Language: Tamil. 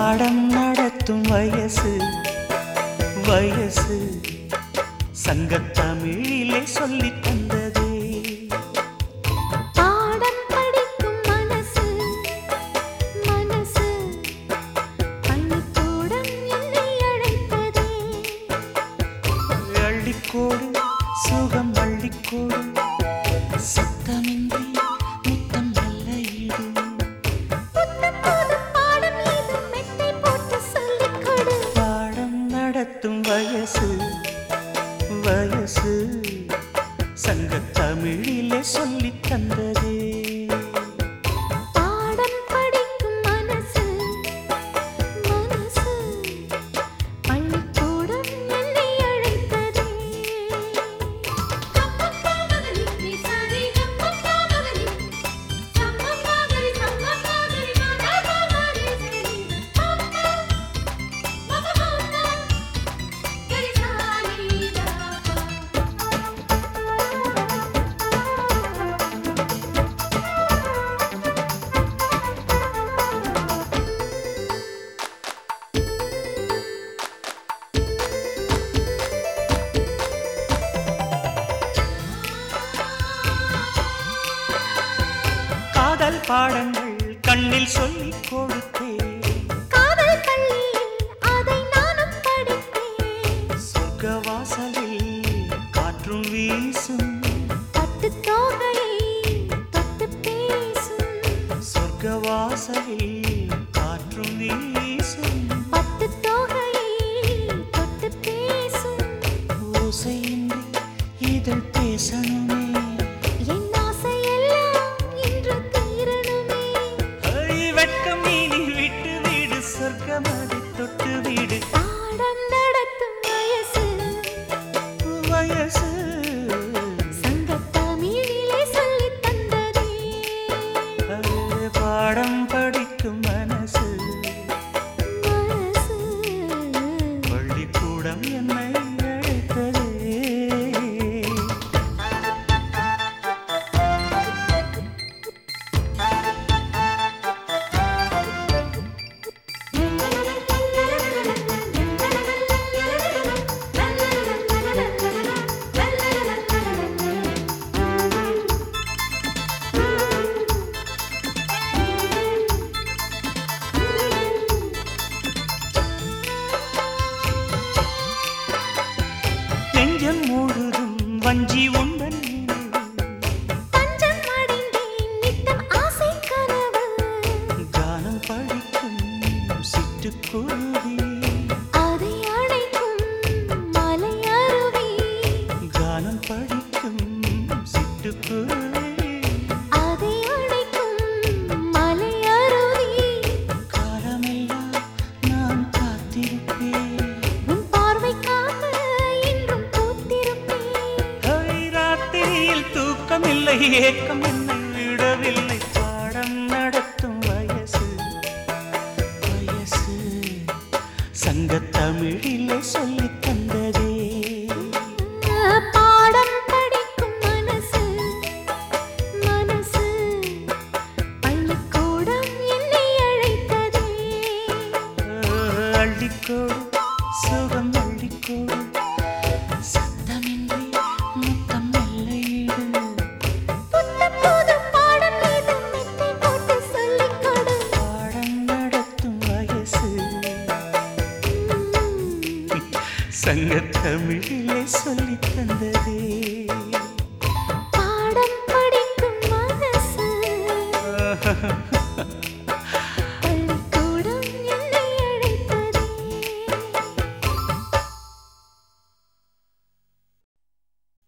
பாடம் நடத்தும் வயசு வயசு சங்கத்தமிழிலே சொல்லித் தந்ததே பாடம் படிக்கும் மனசு மனசு பள்ளிக்கூடம் என்னை அழைத்ததே அள்ளிக்கோடு சுகம் அள்ளிக்கோடு சத்தமின்றி முத்தம் நல்ல ஈடு புத்தம் புதும் பாடம் ஏதும் மெத்தை போட்டு சொல்லிக் கொடு பாடம் நடத்தும் வயசு வயசு சங்கத்தமிழிலே சொல்லித் தந்ததே பாடம் படிக்கும் மனசு மனசு பள்ளிக்கூடம் என்னை அழைத்ததே காதல் பாடங்கள் கண்ணில் சொல்லிக் கொடுத்தேன் காதல் பள்ளியில் அதை நானும் படித்தேன் சொர்க்க வாசலில் காற்றும் வீசும் பட்டுத் தோகையை தொட்டுப் பேசும் சொர்க்க வாசலில் காற்றும் வீசும் பட்டுத் தோகையை தொட்டுப் பேசும் ஓசையின்றி இதழ் பேசணுமே என் ஆசையெல்லாம் இன்று தீரணுமே ஐ, வெட்கம் இனி விட்டு வீடு சொர்க்கமதை தொட்டு வீடு பாடம் நடத்தும் வயசு வயசு சங்கத்தமிழிலே சொல்லித் தந்ததே அது பாடம் படிக்கும் மனசு மனசு பள்ளிக்கூடம் என்னை அழைத்ததே நெஞ்சம் முழுதும் வஞ்சி உண்டன் தஞ்சம் அடைந்தேன் நித்தம் ஆசை கனவு கானம் படிக்கும் சிட்டுக்குருவி அதை அழைக்கும் மலை அருவி கானம் படிக்கும் சிட்டுக்குருவி அதை அழைக்கும் மலை அருவி காலமெல்லாம் நான் காத்திருப்பேன் உன் பார்வைக்காக இன்றும் பூத்திருப்பேன் ஹை, ராத்திரியில் தூக்கமில்லை ஏக்கம் என்னை விடவில்லை பாடம் நடத்தும் வயசு வயசு சங்கத்தமிழிலே சொல்லித் தந்ததே பாடம் படிக்கும் மனசு மனசு பள்ளிக்கூடம் என்னை அழைத்ததே அள்ளிக்கோடு சுகம் அள்ளிக்கோடு சத்தமின்றி முத்தம் நல்ல புத்தம் புதும் பாடம் ஏதும் மெத்தை போட்டு சொல்லிக் கொடு பாடம் நடத்தும் வயசு சங்கத்தமிழிலே சொல்லித் தந்த